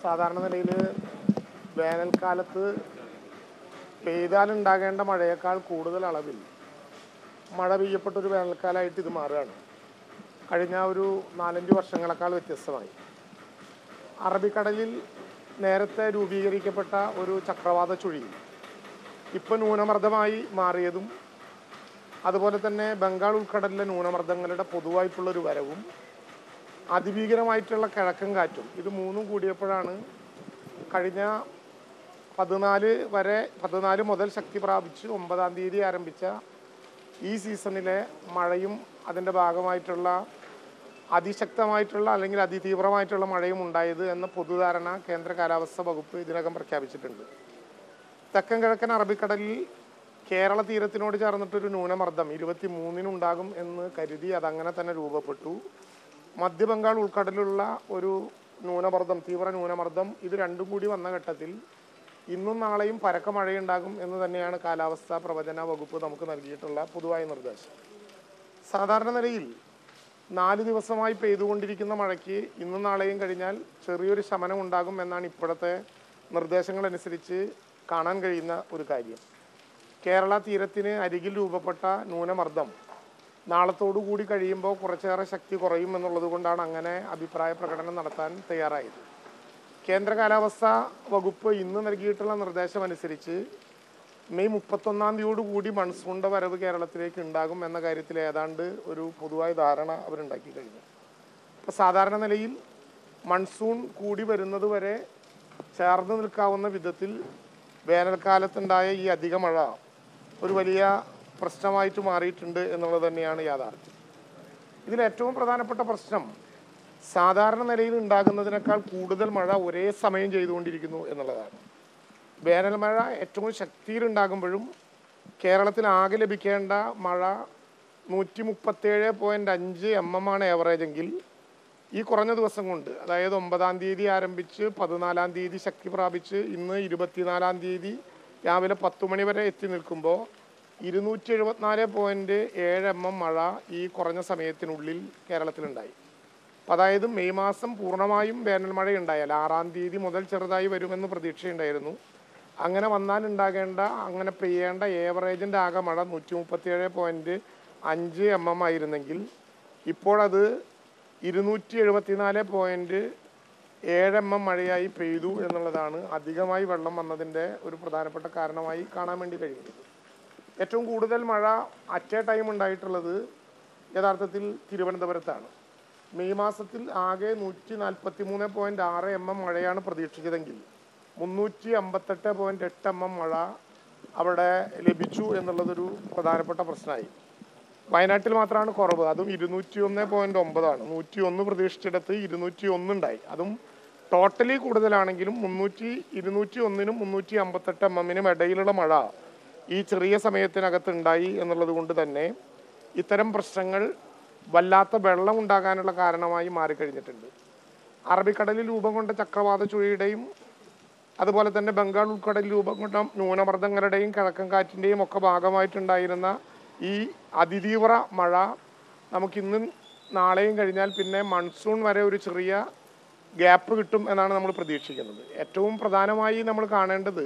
സാധാരണ നിലയിൽ വേനൽക്കാലത്ത് പെയ്താലുണ്ടാകേണ്ട മഴയേക്കാൾ കൂടുതൽ അളവിൽ മഴ പെയ്യപ്പെട്ട ഒരു വേനൽക്കാലമായിട്ട് ഇത് മാറുകയാണ് കഴിഞ്ഞ ഒരു നാലഞ്ച് വർഷങ്ങളെക്കാൾ വ്യത്യസ്തമായി അറബിക്കടലിൽ നേരത്തെ രൂപീകരിക്കപ്പെട്ട ഒരു ചക്രവാത ചുഴി ഇപ്പോൾ ന്യൂനമർദ്ദമായി മാറിയതും അതുപോലെ തന്നെ ബംഗാൾ ഉൾക്കടലിലെ ന്യൂനമർദ്ദങ്ങളുടെ പൊതുവായിട്ടുള്ളൊരു വരവും അതിഭീകരമായിട്ടുള്ള കിഴക്കൻ കാറ്റും ഇത് മൂന്നും കൂടിയപ്പോഴാണ് കഴിഞ്ഞ പതിനാല് വരെ പതിനാല് മുതൽ ശക്തി പ്രാപിച്ച് ഒമ്പതാം തീയതി ആരംഭിച്ച ഈ സീസണിലെ മഴയും അതിൻ്റെ ഭാഗമായിട്ടുള്ള അതിശക്തമായിട്ടുള്ള അല്ലെങ്കിൽ അതിതീവ്രമായിട്ടുള്ള മഴയും ഉണ്ടായത് എന്ന പൊതുധാരണ കേന്ദ്ര കാലാവസ്ഥ വകുപ്പ് ഇതിനകം പ്രഖ്യാപിച്ചിട്ടുണ്ട് തെക്കൻ കിഴക്കൻ അറബിക്കടലിൽ കേരള തീരത്തിനോട് ചേർന്നിട്ടൊരു ന്യൂനമർദ്ദം ഇരുപത്തി മൂന്നിനുണ്ടാകും എന്ന് കരുതി അതങ്ങനെ തന്നെ രൂപപ്പെട്ടു മധ്യബംഗാൾ ഉൾക്കടലിലുള്ള ഒരു ന്യൂനമർദ്ദം തീവ്ര ന്യൂനമർദ്ദം ഇത് രണ്ടും കൂടി വന്ന ഘട്ടത്തിൽ ഇന്നും നാളെയും പരക്ക മഴയുണ്ടാകും എന്ന് തന്നെയാണ് കാലാവസ്ഥാ പ്രവചന വകുപ്പ് നമുക്ക് നൽകിയിട്ടുള്ള പൊതുവായ നിർദ്ദേശം സാധാരണ നിലയിൽ നാല് ദിവസമായി പെയ്തുകൊണ്ടിരിക്കുന്ന മഴയ്ക്ക് ഇന്നും നാളെയും കഴിഞ്ഞാൽ ചെറിയൊരു ശമനം ഉണ്ടാകും എന്നാണ് ഇപ്പോഴത്തെ നിർദ്ദേശങ്ങളനുസരിച്ച് കാണാൻ കഴിയുന്ന ഒരു കാര്യം കേരള തീരത്തിന് അരികിൽ രൂപപ്പെട്ട ന്യൂനമർദ്ദം നാളത്തോടു കൂടി കഴിയുമ്പോൾ കുറച്ചേറെ ശക്തി കുറയും എന്നുള്ളത് കൊണ്ടാണ് അങ്ങനെ അഭിപ്രായ പ്രകടനം നടത്താൻ തയ്യാറായത് കേന്ദ്ര കാലാവസ്ഥാ വകുപ്പ് ഇന്ന് നൽകിയിട്ടുള്ള നിർദ്ദേശം അനുസരിച്ച് മെയ് മുപ്പത്തൊന്നാം തീയതിയോടുകൂടി മൺസൂണിൻ്റെ വരവ് കേരളത്തിലേക്ക് ഉണ്ടാകും എന്ന കാര്യത്തിൽ ഏതാണ്ട് ഒരു പൊതുവായ ധാരണ അവരുണ്ടാക്കി കഴിഞ്ഞു അപ്പോൾ സാധാരണ നിലയിൽ മൺസൂൺ കൂടി വരുന്നത് വരെ ചേർന്ന് നിൽക്കാവുന്ന വിധത്തിൽ വേനൽക്കാലത്തുണ്ടായ ഈ അധിക മഴ ഒരു വലിയ പ്രശ്നമായിട്ട് മാറിയിട്ടുണ്ട് എന്നുള്ളത് തന്നെയാണ് യാഥാർത്ഥ്യം ഇതിൽ ഏറ്റവും പ്രധാനപ്പെട്ട പ്രശ്നം സാധാരണ നിലയിൽ ഉണ്ടാകുന്നതിനേക്കാൾ കൂടുതൽ മഴ ഒരേ സമയം ചെയ്തുകൊണ്ടിരിക്കുന്നു എന്നുള്ളതാണ് വേനൽ മഴ ഏറ്റവും ശക്തിയിലുണ്ടാകുമ്പോഴും കേരളത്തിൽ ആകെ ലഭിക്കേണ്ട മഴ നൂറ്റി മുപ്പത്തേഴ് പോയിൻ്റ് അഞ്ച് എം എം ആണ് ഏവറേജ് എങ്കിൽ ഈ കുറഞ്ഞ ദിവസം കൊണ്ട് അതായത് ഒമ്പതാം തീയതി ആരംഭിച്ച് പതിനാലാം തീയതി ശക്തി പ്രാപിച്ച് ഇന്ന് ഇരുപത്തിനാലാം തീയതി രാവിലെ പത്ത് മണി വരെ എത്തി നിൽക്കുമ്പോൾ ഇരുന്നൂറ്റി എഴുപത്തിനാല് പോയിൻറ്റ് ഏഴ് എം എം മഴ ഈ കുറഞ്ഞ സമയത്തിനുള്ളിൽ കേരളത്തിലുണ്ടായി അപ്പം അതായത് മെയ് മാസം പൂർണ്ണമായും വേനൽ മഴ ഉണ്ടായാൽ ആറാം തീയതി മുതൽ ചെറുതായി വരുമെന്ന് പ്രതീക്ഷയുണ്ടായിരുന്നു അങ്ങനെ വന്നാൽ ഉണ്ടാകേണ്ട അങ്ങനെ പെയ്യേണ്ട ഏവറേജിൻ്റെ ആകെ മഴ നൂറ്റി മുപ്പത്തിയേഴ് പോയിൻറ്റ് അഞ്ച് എം എം ആയിരുന്നെങ്കിൽ ഇപ്പോഴത് ഇരുന്നൂറ്റി എഴുപത്തിനാല് പോയിൻറ്റ് ഏഴ് എം എം മഴയായി പെയ്തു എന്നുള്ളതാണ് അധികമായി വെള്ളം വന്നതിൻ്റെ ഒരു പ്രധാനപ്പെട്ട കാരണമായി കാണാൻ വേണ്ടി കഴിയുന്നത് ഏറ്റവും കൂടുതൽ മഴ അറ്റ് എ ടൈം ഉണ്ടായിട്ടുള്ളത് യഥാർത്ഥത്തിൽ തിരുവനന്തപുരത്താണ് മെയ് മാസത്തിൽ ആകെ നൂറ്റി നാൽപ്പത്തി മൂന്ന് പോയിൻറ്റ് ആറ് എം എം മഴയാണ് പ്രതീക്ഷിച്ചതെങ്കിൽ മുന്നൂറ്റി അമ്പത്തെട്ട് പോയിൻറ്റ് എട്ട് എം എം മഴ അവിടെ ലഭിച്ചു എന്നുള്ളതൊരു പ്രധാനപ്പെട്ട പ്രശ്നമായി വയനാട്ടിൽ മാത്രമാണ് കുറവ് അതും ഇരുന്നൂറ്റി ഒന്ന് പോയിന്റ് ഒമ്പതാണ് നൂറ്റി ഒന്ന് പ്രതീക്ഷിച്ചിടത്ത് ഇരുന്നൂറ്റി ഒന്നുണ്ടായി അതും ടോട്ടലി കൂടുതലാണെങ്കിലും മുന്നൂറ്റി ഇരുന്നൂറ്റി ഒന്നിനും മുന്നൂറ്റി അമ്പത്തെട്ട് എം എമ്മിനും ഇടയിലുള്ള മഴ ഈ ചെറിയ സമയത്തിനകത്ത് ഉണ്ടായി എന്നുള്ളത് കൊണ്ട് തന്നെ ഇത്തരം പ്രശ്നങ്ങൾ വല്ലാത്ത വെള്ളം ഉണ്ടാകാനുള്ള കാരണമായി മാറിക്കഴിഞ്ഞിട്ടുണ്ട് അറബിക്കടലിൽ രൂപം കൊണ്ട ചക്രവാത ചുഴിയുടെയും അതുപോലെ തന്നെ ബംഗാൾ ഉൾക്കടലിൽ രൂപം കൊണ്ട ന്യൂനമർദ്ദങ്ങളുടെയും കിഴക്കൻ കാറ്റിൻ്റെയും ഒക്കെ ഭാഗമായിട്ടുണ്ടായിരുന്ന ഈ അതിതീവ്ര മഴ നമുക്കിന്നും നാളെയും കഴിഞ്ഞാൽ പിന്നെ മൺസൂൺ വരെ ഒരു ചെറിയ ഗ്യാപ്പ് കിട്ടും എന്നാണ് നമ്മൾ പ്രതീക്ഷിക്കുന്നത് ഏറ്റവും പ്രധാനമായി നമ്മൾ കാണേണ്ടത്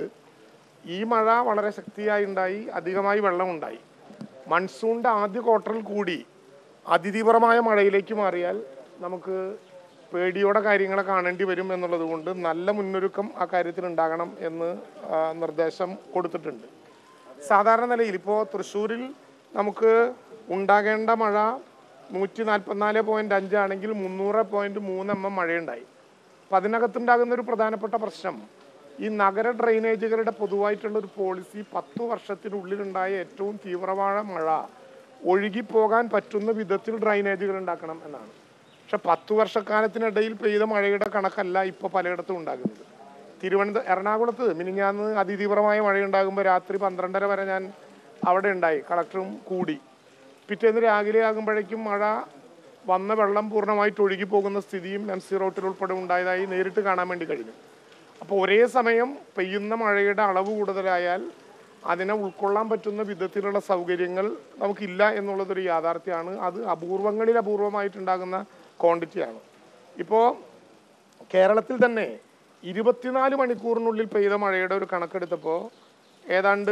ഈ മഴ വളരെ ശക്തിയായി ഉണ്ടായി അധികമായി വെള്ളമുണ്ടായി മൺസൂണിൻ്റെ ആദ്യ ക്വാർട്ടറിൽ കൂടി അതിതീവ്രമായ മഴയിലേക്ക് മാറിയാൽ നമുക്ക് പേടിയോടെ കാര്യങ്ങളെ കാണേണ്ടി വരും എന്നുള്ളത് കൊണ്ട് നല്ല മുന്നൊരുക്കം ആ കാര്യത്തിൽ ഉണ്ടാകണം എന്ന് ആ, നിർദ്ദേശം കൊടുത്തിട്ടുണ്ട് സാധാരണ നിലയിൽ ഇപ്പോൾ തൃശ്ശൂരിൽ നമുക്ക് ഉണ്ടാകേണ്ട മഴ നൂറ്റി നാൽപ്പത്തിനാല് പോയിന്റ് അഞ്ചാണെങ്കിൽ മുന്നൂറ് പോയിന്റ് മൂന്ന് എം എം മഴയുണ്ടായി അപ്പം അതിനകത്തുണ്ടാകുന്ന ഒരു പ്രധാനപ്പെട്ട പ്രശ്നം ഈ നഗര ഡ്രെയിനേജുകളുടെ പൊതുവായിട്ടുള്ള ഒരു പോളിസി പത്തു വർഷത്തിനുള്ളിലുണ്ടായ ഏറ്റവും തീവ്രമായ മഴ ഒഴുകിപ്പോകാൻ പറ്റുന്ന വിധത്തിൽ ഡ്രൈനേജുകൾ ഉണ്ടാക്കണം എന്നാണ് പക്ഷെ പത്തു വർഷക്കാലത്തിനിടയിൽ പെയ്ത മഴയുടെ കണക്കല്ല ഇപ്പോൾ പലയിടത്തും ഉണ്ടാകുന്നത് തിരുവനന്തപുരം എറണാകുളത്ത് മിനിഞ്ഞാന്ന് അതിതീവ്രമായ മഴയുണ്ടാകുമ്പോൾ രാത്രി പന്ത്രണ്ടര വരെ ഞാൻ അവിടെ ഉണ്ടായി കളക്ടറും കൂടി പിറ്റേന്ന് രാവിലെ ആകുമ്പോഴേക്കും മഴ വന്ന വെള്ളം പൂർണ്ണമായിട്ട് ഒഴുകി പോകുന്ന സ്ഥിതിയും എം സി റോട്ടിൽ ഉൾപ്പെടെ ഉണ്ടായതായി നേരിട്ട് കാണാൻ വേണ്ടി കഴിഞ്ഞു അപ്പോൾ ഒരേ സമയം പെയ്യുന്ന മഴയുടെ അളവ് കൂടുതലായാൽ അതിനെ ഉൾക്കൊള്ളാൻ പറ്റുന്ന വിധത്തിലുള്ള സൗകര്യങ്ങൾ നമുക്കില്ല എന്നുള്ളതൊരു യാഥാർത്ഥ്യമാണ് അത് അപൂർവങ്ങളിൽ അപൂർവമായിട്ടുണ്ടാകുന്ന ക്വാണ്ടിറ്റിയാണ് ഇപ്പോൾ കേരളത്തിൽ തന്നെ ഇരുപത്തിനാല് മണിക്കൂറിനുള്ളിൽ പെയ്ത മഴയുടെ ഒരു കണക്കെടുത്തപ്പോൾ ഏതാണ്ട്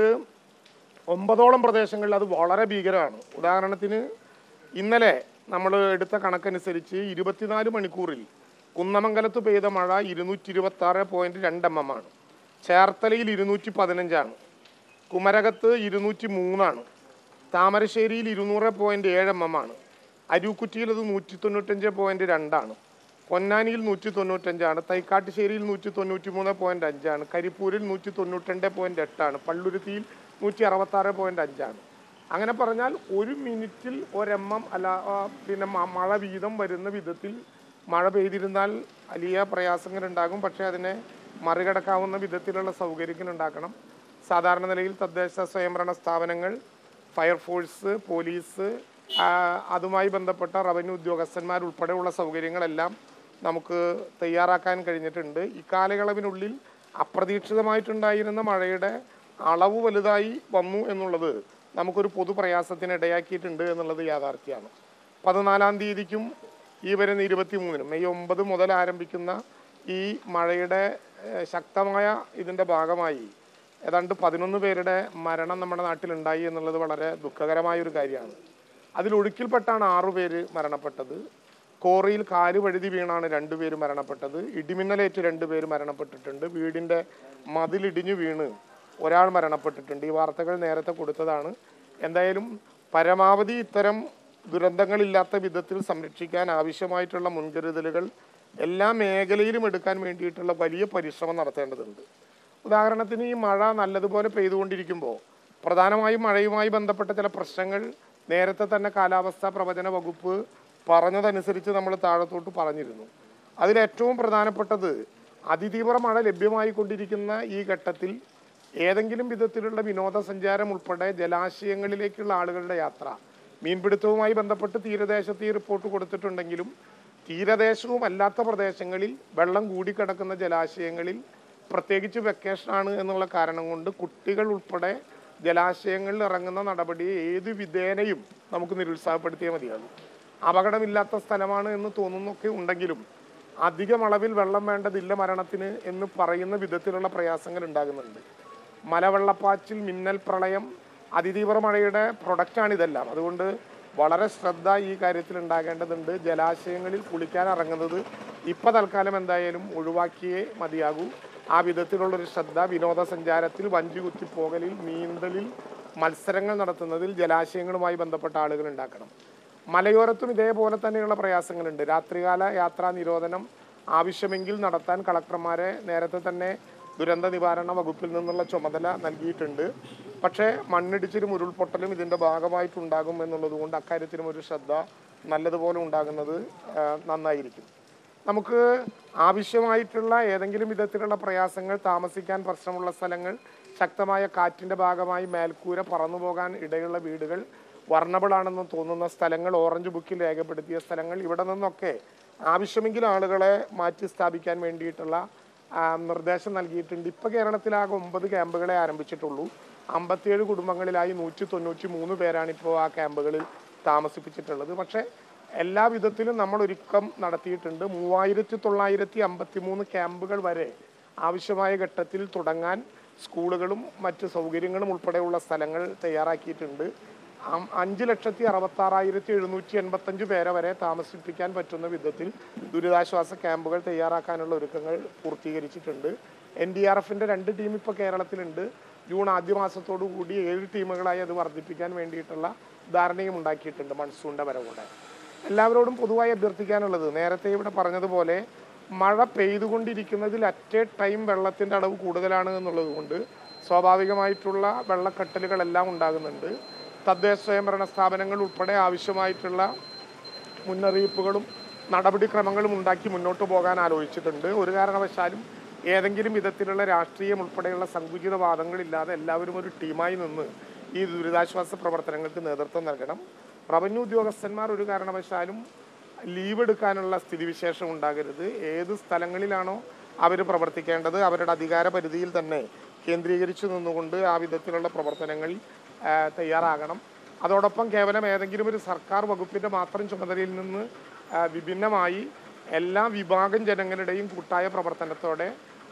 ഒമ്പതോളം പ്രദേശങ്ങളിൽ അത് വളരെ ഭീകരമാണ് ഉദാഹരണത്തിന് ഇന്നലെ നമ്മൾ എടുത്ത കണക്കനുസരിച്ച് ഇരുപത്തിനാല് മണിക്കൂറിൽ കുന്നമംഗലത്ത് പെയ്ത മഴ ഇരുന്നൂറ്റി ഇരുപത്തി ആറ് പോയിന്റ് രണ്ട് എം എം ആണ് ചേർത്തലയിൽ ഇരുന്നൂറ്റി പതിനഞ്ചാണ് കുമരകത്ത് ഇരുന്നൂറ്റി മൂന്നാണ് താമരശ്ശേരിയിൽ ഇരുന്നൂറ് പോയിന്റ് ഏഴ് എം എം ആണ് അരൂക്കുറ്റിയിൽ അത് നൂറ്റി തൊണ്ണൂറ്റഞ്ച് പോയിന്റ് രണ്ടാണ് പൊന്നാനിയിൽ നൂറ്റി തൊണ്ണൂറ്റഞ്ചാണ് തൈക്കാട്ടുശ്ശേരിയിൽ നൂറ്റി തൊണ്ണൂറ്റി മൂന്ന് പോയിന്റ് അഞ്ചാണ് കരിപ്പൂരിൽ നൂറ്റി തൊണ്ണൂറ്റിരണ്ട് പോയിന്റ് എട്ടാണ് പള്ളുരുത്തിയിൽ നൂറ്റി അറുപത്താറ് പോയിന്റ് അഞ്ചാണ് അങ്ങനെ പറഞ്ഞാൽ ഒരു മിനിറ്റിൽ ഒരെണ്ണം അല്ല ആ, പിന്നെ മ- മഴ വീതം വരുന്ന വിധത്തിൽ മഴ പെയ്തിരുന്നാൽ വലിയ പ്രയാസങ്ങൾ ഉണ്ടാകും പക്ഷേ അതിനെ മറികടക്കാവുന്ന വിധത്തിലുള്ള സൗകര്യങ്ങൾ ഉണ്ടാക്കണം സാധാരണ നിലയിൽ തദ്ദേശ സ്വയംഭരണ സ്ഥാപനങ്ങൾ ഫയർഫോഴ്സ് പോലീസ് ആ, അതുമായി ബന്ധപ്പെട്ട റവന്യൂ ഉദ്യോഗസ്ഥന്മാർ ഉൾപ്പെടെയുള്ള സൗകര്യങ്ങളെല്ലാം നമുക്ക് തയ്യാറാക്കാൻ കഴിഞ്ഞിട്ടുണ്ട് ഈ കാലയളവിനുള്ളിൽ അപ്രതീക്ഷിതമായിട്ടുണ്ടായിരുന്ന മഴയുടെ അളവ് വലുതായി വന്നു എന്നുള്ളത് നമുക്കൊരു പൊതു പ്രയാസത്തിന് ഇടയാക്കിയിട്ടുണ്ട് എന്നുള്ളത് യാഥാർത്ഥ്യമാണ് പതിനാലാം തീയതിക്കും ഈ വരുന്ന ഇരുപത്തി മൂന്നിനും മെയ് ഒമ്പത് മുതൽ ആരംഭിക്കുന്ന ഈ മഴയുടെ ഏഹ്, ശക്തമായ ഇതിൻ്റെ ഭാഗമായി ഏതാണ്ട് പതിനൊന്ന് പേരുടെ മരണം നമ്മുടെ നാട്ടിലുണ്ടായി എന്നുള്ളത് വളരെ ദുഃഖകരമായ ഒരു കാര്യമാണ് അതിൽ ഒഴുക്കിൽപ്പെട്ടാണ് ആറു പേര് മരണപ്പെട്ടത് കോറിയിൽ കാല് വഴുതി വീണാണ് രണ്ടുപേര് മരണപ്പെട്ടത് ഇടിമിന്നലേറ്റ് രണ്ടുപേര് മരണപ്പെട്ടിട്ടുണ്ട് വീടിൻ്റെ മതിലിടിഞ്ഞു വീണ് ഒരാൾ മരണപ്പെട്ടിട്ടുണ്ട് ഈ വാർത്തകൾ നേരത്തെ കൊടുത്തതാണ് എന്തായാലും പരമാവധി ഇത്തരം ദുരന്തങ്ങളില്ലാത്ത വിധത്തിൽ സംരക്ഷിക്കാൻ ആവശ്യമായിട്ടുള്ള മുൻകരുതലുകൾ എല്ലാ മേഖലയിലും എടുക്കാൻ വേണ്ടിയിട്ടുള്ള വലിയ പരിശ്രമം നടത്തേണ്ടതുണ്ട് ഉദാഹരണത്തിന് ഈ മഴ നല്ലതുപോലെ പെയ്തുകൊണ്ടിരിക്കുമ്പോൾ പ്രധാനമായും മഴയുമായി ബന്ധപ്പെട്ട ചില പ്രശ്നങ്ങൾ നേരത്തെ തന്നെ കാലാവസ്ഥാ പ്രവചന വകുപ്പ് പറഞ്ഞതനുസരിച്ച് നമ്മൾ താഴത്തോട്ട് പറഞ്ഞിരുന്നു അതിലേറ്റവും പ്രധാനപ്പെട്ടത് അതിതീവ്ര മഴ ലഭ്യമായിക്കൊണ്ടിരിക്കുന്ന ഈ ഘട്ടത്തിൽ ഏതെങ്കിലും വിധത്തിലുള്ള വിനോദസഞ്ചാരം ഉൾപ്പെടെ ജലാശയങ്ങളിലേക്കുള്ള ആളുകളുടെ യാത്ര മീൻപിടുത്തവുമായി ബന്ധപ്പെട്ട് തീരദേശത്ത് ഈ റിപ്പോർട്ട് കൊടുത്തിട്ടുണ്ടെങ്കിലും തീരദേശവും അല്ലാത്ത പ്രദേശങ്ങളിൽ വെള്ളം കൂടിക്കിടക്കുന്ന ജലാശയങ്ങളിൽ പ്രത്യേകിച്ച് വെക്കേഷനാണ് എന്നുള്ള കാരണം കൊണ്ട് കുട്ടികൾ ഉൾപ്പെടെ ജലാശയങ്ങളിൽ ഇറങ്ങുന്ന നടപടിയെ ഏത് വിധേനയും നമുക്ക് നിരുത്സാഹപ്പെടുത്തിയേ മതിയാകും അപകടമില്ലാത്ത സ്ഥലമാണ് എന്ന് തോന്നുന്നൊക്കെ ഉണ്ടെങ്കിലും അധികം അളവിൽ വെള്ളം വേണ്ടതില്ല മരണത്തിന് എന്ന് പറയുന്ന വിധത്തിലുള്ള പ്രയാസങ്ങൾ ഉണ്ടാകുന്നുണ്ട് മലവെള്ളപ്പാച്ചിൽ മിന്നൽ പ്രളയം അതിതീവ്ര മഴയുടെ പ്രൊഡക്റ്റാണ് ഇതെല്ലാം അതുകൊണ്ട് വളരെ ശ്രദ്ധ ഈ കാര്യത്തിൽ ഉണ്ടാകേണ്ടതുണ്ട് ജലാശയങ്ങളിൽ കുളിക്കാൻ ഇറങ്ങുന്നത് ഇപ്പം തൽക്കാലം എന്തായാലും ഒഴിവാക്കിയേ മതിയാകൂ ആ വിധത്തിലുള്ളൊരു ശ്രദ്ധ വിനോദസഞ്ചാരത്തിൽ വഞ്ചി കുത്തിപ്പോകലിൽ നീന്തലിൽ മത്സരങ്ങൾ നടത്തുന്നതിൽ ജലാശയങ്ങളുമായി ബന്ധപ്പെട്ട ആളുകൾ ഉണ്ടാക്കണം മലയോരത്തും ഇതേപോലെ തന്നെയുള്ള പ്രയാസങ്ങളുണ്ട് രാത്രികാല യാത്രാ നിരോധനം ആവശ്യമെങ്കിൽ നടത്താൻ കളക്ടർമാരെ നേരത്തെ തന്നെ ദുരന്ത നിവാരണ വകുപ്പിൽ നിന്നുള്ള ചുമതല നൽകിയിട്ടുണ്ട് പക്ഷേ മണ്ണിടിച്ചിലും ഉരുൾപൊട്ടലും ഇതിൻ്റെ ഭാഗമായിട്ടുണ്ടാകും എന്നുള്ളത് കൊണ്ട് അക്കാര്യത്തിലും ഒരു ശ്രദ്ധ നല്ലതുപോലെ ഉണ്ടാകുന്നത് ആ, നന്നായിരിക്കും നമുക്ക് ആവശ്യമായിട്ടുള്ള ഏതെങ്കിലും വിധത്തിലുള്ള പ്രയാസങ്ങൾ താമസിക്കാൻ പ്രശ്നമുള്ള സ്ഥലങ്ങൾ ശക്തമായ കാറ്റിന്റെ ഭാഗമായി മേൽക്കൂര പറന്നു പോകാൻ ഇടയുള്ള വീടുകൾ വർണ്ണബിൾ ആണെന്ന് തോന്നുന്ന സ്ഥലങ്ങൾ ഓറഞ്ച് ബുക്കിൽ രേഖപ്പെടുത്തിയ സ്ഥലങ്ങൾ ഇവിടെ നിന്നൊക്കെ ആവശ്യമെങ്കിൽ ആളുകളെ മാറ്റി സ്ഥാപിക്കാൻ വേണ്ടിയിട്ടുള്ള ആ, നിർദ്ദേശം നൽകിയിട്ടുണ്ട് ഇപ്പൊ കേരളത്തിലാകെ ഒമ്പത് ക്യാമ്പുകളെ ആരംഭിച്ചിട്ടുള്ളൂ അമ്പത്തിയേഴ് കുടുംബങ്ങളിലായി നൂറ്റി തൊണ്ണൂറ്റി മൂന്ന് പേരാണ് ഇപ്പോൾ ആ ക്യാമ്പുകളിൽ താമസിപ്പിച്ചിട്ടുള്ളത് പക്ഷേ എല്ലാ വിധത്തിലും നമ്മൾ ഒരുക്കം നടത്തിയിട്ടുണ്ട് മൂവായിരത്തി തൊള്ളായിരത്തി അമ്പത്തി മൂന്ന് ക്യാമ്പുകൾ വരെ ആവശ്യമായ ഘട്ടത്തിൽ തുടങ്ങാൻ സ്കൂളുകളും മറ്റ് സൗകര്യങ്ങളും ഉൾപ്പെടെയുള്ള സ്ഥലങ്ങൾ തയ്യാറാക്കിയിട്ടുണ്ട് അം- അഞ്ച് ലക്ഷത്തി അറുപത്തി ആറായിരത്തി എഴുന്നൂറ്റി എൺപത്തഞ്ച് പേരെ വരെ താമസിപ്പിക്കാൻ പറ്റുന്ന വിധത്തിൽ ദുരിതാശ്വാസ ക്യാമ്പുകൾ തയ്യാറാക്കാനുള്ള ഒരുക്കങ്ങൾ പൂർത്തീകരിച്ചിട്ടുണ്ട് എൻ ഡി ആർ എഫിന്റെ രണ്ട് ടീം ഇപ്പോൾ കേരളത്തിലുണ്ട് ജൂൺ ആദ്യ മാസത്തോടു കൂടി ഏഴ് ടീമുകളായി അത് വർദ്ധിപ്പിക്കാൻ വേണ്ടിയിട്ടുള്ള ധാരണയും ഉണ്ടാക്കിയിട്ടുണ്ട് മൺസൂണിന്റെ വരവോടെ എല്ലാവരോടും പൊതുവായി അഭ്യർത്ഥിക്കാനുള്ളത് നേരത്തെ ഇവിടെ പറഞ്ഞതുപോലെ മഴ പെയ്തുകൊണ്ടിരിക്കുന്നതിൽ അറ്റ് എ ടൈം വെള്ളത്തിന്റെ അളവ് കൂടുതലാണ് എന്നുള്ളത് കൊണ്ട് സ്വാഭാവികമായിട്ടുള്ള വെള്ളക്കെട്ടലുകളെല്ലാം ഉണ്ടാകുന്നുണ്ട് തദ്ദേശ സ്വയംഭരണ സ്ഥാപനങ്ങൾ ഉൾപ്പെടെ ആവശ്യമായിട്ടുള്ള മുന്നറിയിപ്പുകളും നടപടിക്രമങ്ങളും ഉണ്ടാക്കി മുന്നോട്ട് പോകാൻ ആലോചിച്ചിട്ടുണ്ട് ഒരു കാരണവശാലും ഏതെങ്കിലും വിധത്തിലുള്ള രാഷ്ട്രീയം ഉൾപ്പെടെയുള്ള സങ്കുചിത വാദങ്ങളില്ലാതെ എല്ലാവരും ഒരു ടീമായി നിന്ന് ഈ ദുരിതാശ്വാസ പ്രവർത്തനങ്ങൾക്ക് നേതൃത്വം നൽകണം റവന്യൂ ഉദ്യോഗസ്ഥന്മാർ ഒരു കാരണവശാലും ലീവ് എടുക്കാനുള്ള സ്ഥിതിവിശേഷം ഉണ്ടാകരുത് ഏത് സ്ഥലങ്ങളിലാണോ അവർ പ്രവർത്തിക്കേണ്ടത് അവരുടെ അധികാര പരിധിയിൽ തന്നെ കേന്ദ്രീകരിച്ചു നിന്നുകൊണ്ട് ആ വിധത്തിലുള്ള പ്രവർത്തനങ്ങളിൽ ആ, തയ്യാറാകണം അതോടൊപ്പം കേവലം ഏതെങ്കിലും ഒരു സർക്കാർ വകുപ്പിന്റെ മാത്രം ചുമതലയിൽ നിന്ന് ആ, വിഭിന്നമായി എല്ലാ വിഭാഗം ജനങ്ങളുടെയും കൂട്ടായ പ്രവർത്തനത്തോടെ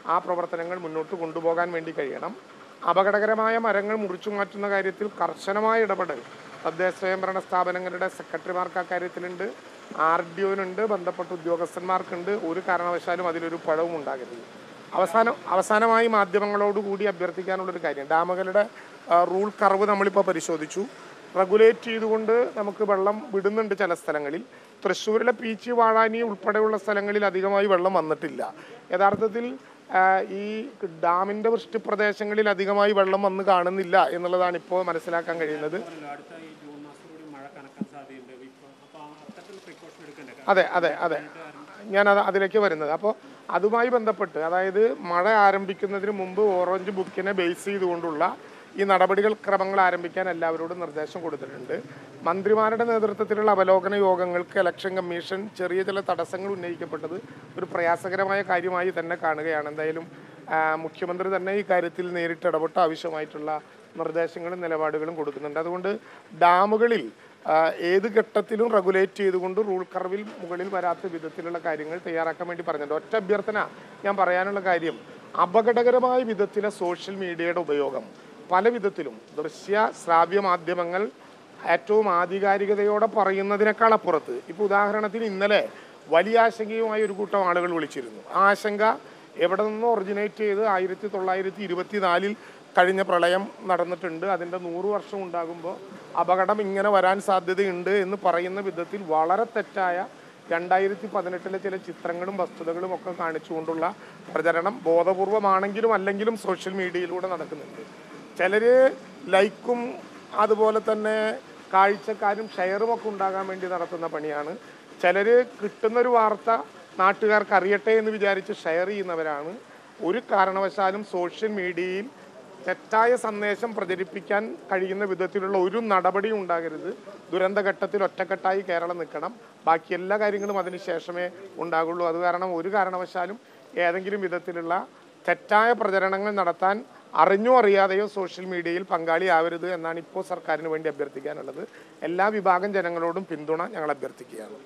ആ പ്രവർത്തനങ്ങൾ മുന്നോട്ട് കൊണ്ടുപോകാൻ വേണ്ടി കഴിയണം അപകടകരമായ മരങ്ങൾ മുറിച്ചു മാറ്റുന്ന കാര്യത്തിൽ കർശനമായ ഇടപെടൽ തദ്ദേശ സ്വയംഭരണ സ്ഥാപനങ്ങളുടെ സെക്രട്ടറിമാർക്ക് ആ കാര്യത്തിലുണ്ട് ആർ ഡി ഒനുണ്ട് ബന്ധപ്പെട്ട ഉദ്യോഗസ്ഥന്മാർക്കുണ്ട് ഒരു കാരണവശാലും അതിലൊരു പഴവും ഉണ്ടാകരുത് അവസാനം അവസാനമായി മാധ്യമങ്ങളോടുകൂടി അഭ്യർത്ഥിക്കാനുള്ളൊരു കാര്യം ഡാമുകളുടെ ആ, റൂൾ കർവ് നമ്മളിപ്പോൾ പരിശോധിച്ചു റെഗുലേറ്റ് ചെയ്തുകൊണ്ട് നമുക്ക് വെള്ളം വിടുന്നുണ്ട് ചില സ്ഥലങ്ങളിൽ തൃശ്ശൂരിലെ പീച്ചി വാഴാനി ഉൾപ്പെടെയുള്ള സ്ഥലങ്ങളിൽ അധികമായി വെള്ളം വന്നിട്ടില്ല യഥാർത്ഥത്തിൽ ആ, ഈ ഡാമിൻ്റെ വൃഷ്ടിപ്രദേശങ്ങളിൽ അധികമായി വെള്ളം വന്ന് കാണുന്നില്ല എന്നുള്ളതാണ് ഇപ്പോൾ മനസ്സിലാക്കാൻ കഴിയുന്നത് പറഞ്ഞല്ലോ, അടുത്ത ഈ ജൂൺ മാസം കൂടി മഴ കനക്കാൻ സാധ്യതയുണ്ട് ഇപ്പൊ അപ്പൊ അത്തരത്തിൽ പ്രിക്കോഷൻ എടുക്കണ്ടേ അതെ അതെ അതെ ഞാൻ അത് അതിലേക്ക് വരുന്നത് അപ്പോൾ അതുമായി ബന്ധപ്പെട്ട് അതായത് മഴ ആരംഭിക്കുന്നതിന് മുമ്പ് ഓറഞ്ച് ബുക്കിനെ ബേസ് ചെയ്തുകൊണ്ടുള്ള ഈ നടപടികൾ ക്രമങ്ങൾ ആരംഭിക്കാൻ എല്ലാവരോടും നിർദ്ദേശം കൊടുത്തിട്ടുണ്ട് മന്ത്രിമാരുടെ നേതൃത്വത്തിലുള്ള അവലോകന യോഗങ്ങൾക്ക് ഇലക്ഷൻ കമ്മീഷൻ ചെറിയ ചില തടസ്സങ്ങൾ ഉന്നയിക്കപ്പെട്ടത് ഒരു പ്രയാസകരമായ കാര്യമായി തന്നെ കാണുകയാണ് എന്തായാലും ആ, മുഖ്യമന്ത്രി തന്നെ ഈ കാര്യത്തിൽ നേരിട്ട് ഇടപെട്ട് ആവശ്യമായിട്ടുള്ള നിർദ്ദേശങ്ങളും നിലപാടുകളും കൊടുക്കുന്നുണ്ട് അതുകൊണ്ട് ഡാമുകളിൽ ആ, ഏത് ഘട്ടത്തിലും റെഗുലേറ്റ് ചെയ്തുകൊണ്ട് റൂൾ കർവിൽ മുകളിൽ വരാത്ത വിധത്തിലുള്ള കാര്യങ്ങൾ തയ്യാറാക്കാൻ വേണ്ടി പറഞ്ഞിട്ടുണ്ട് ഒറ്റ അഭ്യർത്ഥന ഞാൻ പറയാനുള്ള കാര്യം അപകടകരമായ വിധത്തിലെ സോഷ്യൽ മീഡിയയുടെ ഉപയോഗം പല വിധത്തിലും ദൃശ്യ ശ്രാവ്യ മാധ്യമങ്ങൾ ഏറ്റവും ആധികാരികതയോടെ പറയുന്നതിനേക്കാൾ അപ്പുറത്ത് ഇപ്പോൾ ഉദാഹരണത്തിന് ഇന്നലെ വലിയ ആശങ്കയുമായി ഒരു കൂട്ടം ആളുകൾ വിളിച്ചിരുന്നു ആ ആശങ്ക എവിടെ നിന്നോ ഒറിജിനേറ്റ് ചെയ്ത് ആയിരത്തി തൊള്ളായിരത്തി ഇരുപത്തിനാലിൽ കഴിഞ്ഞ പ്രളയം നടന്നിട്ടുണ്ട് അതിൻ്റെ നൂറ് വർഷം ഉണ്ടാകുമ്പോൾ അപകടം ഇങ്ങനെ വരാൻ സാധ്യതയുണ്ട് എന്ന് പറയുന്ന വിധത്തിൽ വളരെ തെറ്റായ രണ്ടായിരത്തി പതിനെട്ടിലെ ചില ചിത്രങ്ങളും വസ്തുതകളും ഒക്കെ കാണിച്ചുകൊണ്ടുള്ള പ്രചരണം ബോധപൂർവമാണെങ്കിലും അല്ലെങ്കിലും സോഷ്യൽ മീഡിയയിലൂടെ നടക്കുന്നുണ്ട് ചിലർ ലൈക്കും അതുപോലെ തന്നെ കാഴ്ചക്കാരും ഷെയറും ഒക്കെ ഉണ്ടാകാൻ വേണ്ടി നടത്തുന്ന പണിയാണ് ചിലർ കിട്ടുന്നൊരു വാർത്ത നാട്ടുകാർക്ക് അറിയട്ടെ എന്ന് വിചാരിച്ച് ഷെയർ ചെയ്യുന്നവരാണ് ഒരു കാരണവശാലും സോഷ്യൽ മീഡിയയിൽ തെറ്റായ സന്ദേശം പ്രചരിപ്പിക്കാൻ കഴിയുന്ന വിധത്തിലുള്ള ഒരു നടപടിയും ഉണ്ടാകരുത് ദുരന്തഘട്ടത്തിൽ ഒറ്റക്കെട്ടായി കേരളം നിൽക്കണം ബാക്കി എല്ലാ കാര്യങ്ങളും അതിന് ശേഷമേ ഉണ്ടാകുള്ളൂ അത് കാരണം ഒരു കാരണവശാലും ഏതെങ്കിലും വിധത്തിലുള്ള തെറ്റായ പ്രചരണങ്ങൾ നടത്താൻ അറിഞ്ഞോ അറിയാതെയോ സോഷ്യൽ മീഡിയയിൽ പങ്കാളിയാവരുത് എന്നാണ് ഇപ്പോൾ സർക്കാരിന് വേണ്ടി അഭ്യർത്ഥിക്കാനുള്ളത് എല്ലാ വിഭാഗം ജനങ്ങളോടും പിന്തുണ ഞങ്ങൾ അഭ്യർത്ഥിക്കുകയാണ്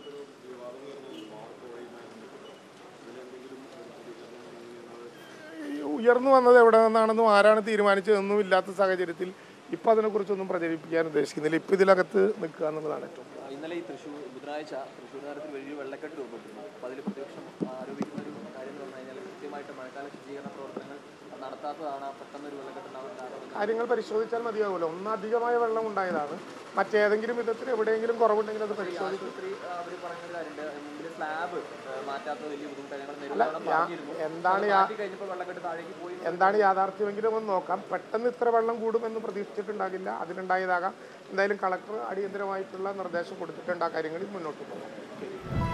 ഈ ഉയർന്നു വന്നത് എവിടെ നിന്നാണെന്നും ആരാണ് തീരുമാനിച്ചതെന്നും ഇല്ലാത്ത സാഹചര്യത്തിൽ ഇപ്പം അതിനെക്കുറിച്ചൊന്നും പ്രചരിപ്പിക്കാൻ ഉദ്ദേശിക്കുന്നില്ല ഇപ്പം ഇതിനകത്ത് നിൽക്കുക എന്നുള്ളതാണ് ഏറ്റവും ഇന്നലെ ഈ തൃശ്ശൂർ ബുധനാഴ്ച തൃശ്ശൂർ നഗരത്തിൽ വലിയൊരു വെള്ളക്കെട്ട് രൂപപ്പെട്ടിരുന്നു അപ്പോൾ അതിൽ പ്രതിപക്ഷം ആരോപിക്കുന്ന ഒരു കാര്യം എന്ന് പറഞ്ഞു കഴിഞ്ഞാൽ കൃത്യമായിട്ട് മഴക്കാല ശുചീകരണ പ്രവർത്തനങ്ങൾ നടത്താത്തതാണ് പെട്ടെന്നൊരു വെള്ളക്കെട്ട് ഉണ്ടാവാൻ കാരണം കാര്യങ്ങൾ പരിശോധിച്ചാൽ മതിയാവുമല്ലോ ഒന്ന് അധികമായ വെള്ളം ഉണ്ടായതാണ് മറ്റേതെങ്കിലും വിധത്തിൽ എവിടെയെങ്കിലും കുറവുണ്ടെങ്കിൽ അത് പരിശോധിക്കും ആശുപത്രി അവർ പറഞ്ഞൊരു കാര്യമുണ്ട് മുമ്പിൽ സ്ലാബ് മാറ്റാത്ത വലിയ ബുദ്ധിമുട്ടാണ് ഞങ്ങൾ നിരന്തരം പറഞ്ഞിരുന്നു എന്താണ് അത് യാ- മാറ്റി കഴിഞ്ഞപ്പോൾ വെള്ളക്കെട്ട് താഴേക്ക് പോയി എന്താണ് യാഥാർത്ഥ്യമെങ്കിലും ഒന്ന് നോക്കാം പെട്ടെന്ന് ഇത്ര വെള്ളം കൂടുമെന്ന് പ്രതീക്ഷിച്ചിട്ടുണ്ടാകില്ല അതിനുണ്ടായതാകാം എന്തായാലും കളക്ടർ അടിയന്തരമായിട്ടുള്ള നിർദ്ദേശം കൊടുത്തിട്ടുണ്ട് ആ കാര്യങ്ങളിൽ മുന്നോട്ട് പോകാം